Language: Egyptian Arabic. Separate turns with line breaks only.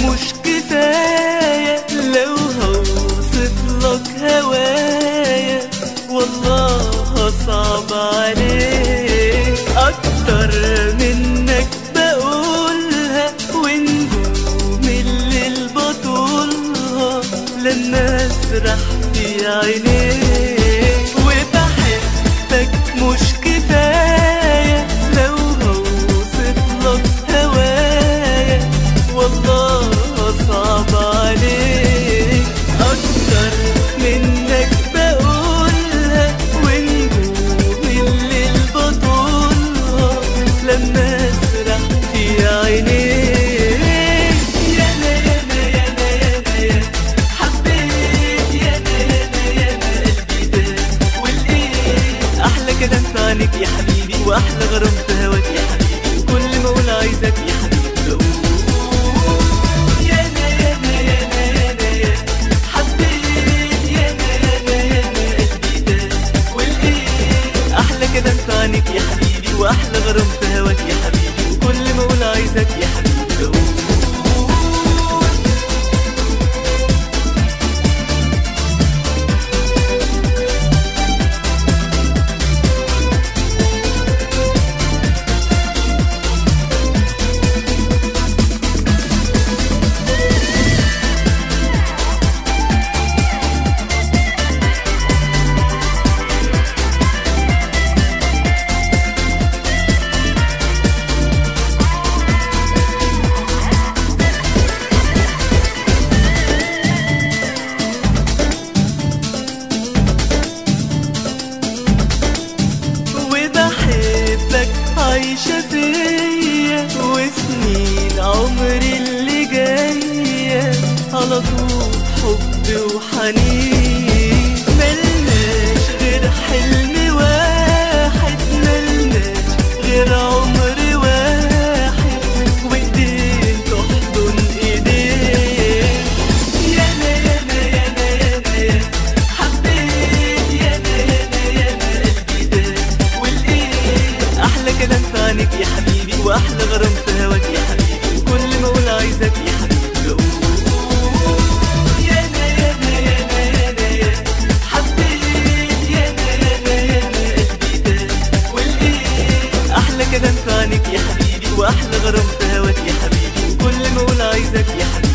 مش كفاية لو هوصف لك هوايا والله صعب عليك أكتر منك بقولها ونجوم الليل بطولها لما أسرح في عينيك وبحبك مش كفاية لو هوصف لك هوايا والله صعب عليك أكتر منك بقولها ونجوم الليل بطولها لما أسرح في عينيك يانا يانا يانا يانا يانا حبيت يانا يانا يانا قلبي داب والإيه أحلى كلام في عينيك يا حبيبي وأحلى غرام في هواك يا حبيبي كل ما أقول عايزك يا حبيبي بقول يانا يانا يانا يانا يانا حبيت يانا يانا يانا قلبي داب والإيه أحلى كلام في عينيك يا حبيبي وأحلى غرام في هواك يا حبيبي وكل ما أقول عايزك يا حبيبي بقول وبحبك عايشة فيا وسنين عمري اللي جاية على طول حب وحنين ملناش غير حلم واحد ملناش غير عمر واحد وايدين تحضن ايدين يانا يانا يانا يانا يانا حبيت يانا يانا يانا قلبي داب والايه احلى كلام في عينيك يا حبيبي واحلى غرام في هواك يا حبيبي وكل ما اقول عايزك يا حبيبي بقول يانا يانا يانا يانا يانا حبيت يانا يانا يانا قلبي داب والايه احلى كلام في عينيك يا حبيبي واحلى غرام في هواك يا حبيبي وكل ما اقول عايزك يا حبيبي